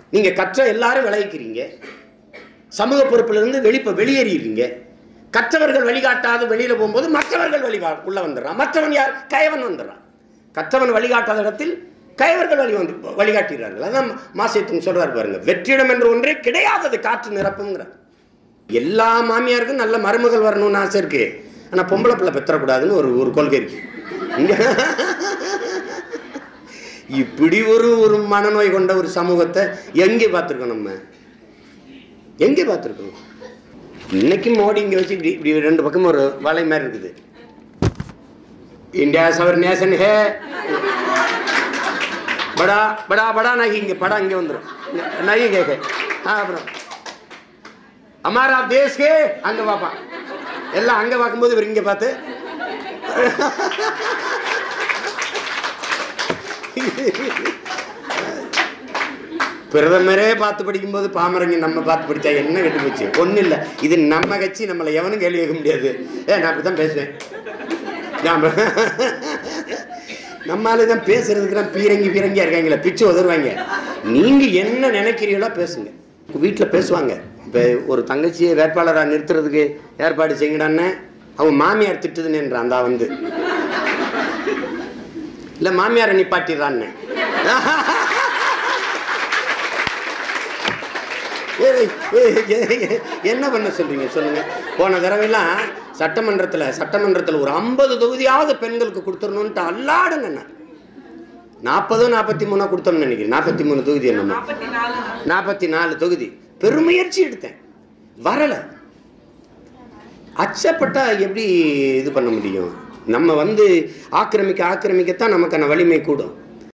நீங்க கற்ற எல்லாரும் விளைவிக்கிறீங்க சமூக பொறுப்புல இருந்து வெளிப்ப வெளியேறிடுறீங்க கற்றவர்கள் வழிகாட்டாது வெளியில போகும்போது மற்றவர்கள் வழி உள்ள வந்துடுறான் மற்றவன் யார் கயவன் வந்துடுறான் கற்றவன் வழிகாட்டாத இடத்தில் கயவர்கள் வழி வந்து வழிகாட்டுகிறார்கள் அதான் மாசியத்தும் சொல்றாரு பாருங்க வெற்றிடம் என்று ஒன்றே கிடையாதது காற்று நிரப்புங்கிறார் எல்லா மாமியாருக்கும் நல்ல மருமகள் வரணும்னு ஆசை இருக்கு ஆனா பொம்பளை பிள்ளை பெற்றக்கூடாதுன்னு ஒரு ஒரு கொள்கை இருக்கு இங்க இப்படி ஒரு ஒரு மனநோய் கொண்ட ஒரு சமூகத்தை எங்கே பார்த்துருக்கோம் நம்ம எங்கே பார்த்துருக்கோம் இன்னைக்கு மோடி இங்கே வச்சு இப்படி இப்படி ரெண்டு பக்கமும் ஒரு வலை மாதிரி இருக்குது इंडिया सवर नेशन है बड़ा बड़ा बड़ा नहीं இங்க படா இங்க வந்துரும் नहीं கேக்க ஆ அப்புறம் हमारा देश के அங்க பாப்பான் எல்லாம் அங்க பார்க்கும்போது இவர் இங்க பார்த்து பிரதமரே பார்த்து படிக்கும்போது பாமரங்க நம்ம பார்த்து படித்தா என்ன கெட்டு போச்சு ஒன்றும் இல்லை இது நம்ம கட்சி நம்மளை எவனும் கேள்வி கேட்க முடியாது ஏ நான் அப்படி தான் பேசுவேன் நாம நம்மளால தான் பேசுறதுக்கு தான் பீரங்கி பீரங்கியா இருக்காங்களே பிச்சு உதருவாங்க நீங்க என்ன நினைக்கிறீங்களோ பேசுங்க வீட்டில் பேசுவாங்க இப்போ ஒரு தங்கச்சியை வேட்பாளராக நிறுத்துறதுக்கு ஏற்பாடு செய்யுங்கடான்னு அவங்க மாமியார் திட்டுதுன்னு அந்த வந்து இல்லை மாமியாரை நிப்பாட்டிடுறான்னு ஏய், ஏய், ஏய், ஏய், என்ன பண்ண சொல்றீங்க சொல்லுங்க போன தடவைலாம் சட்டமன்றத்தில் சட்டமன்றத்தில் ஒரு ஐம்பது தொகுதியாவது பெண்களுக்கு கொடுத்துடணுன்ட்டு அல்லாடுங்க நான் நாற்பதோ நாற்பத்தி மூணோ கொடுத்தோம்னு நினைக்கிறேன் நாற்பத்தி மூணு தொகுதி என்னமோ நாற்பத்தி நாலு தொகுதி பெருமுயற்சி எடுத்தேன் வரல அச்சப்பட்டா எப்படி இது பண்ண முடியும் நம்ம வந்து ஆக்கிரமிக்க ஆக்கிரமிக்கத்தான் நமக்கான வலிமை கூடும்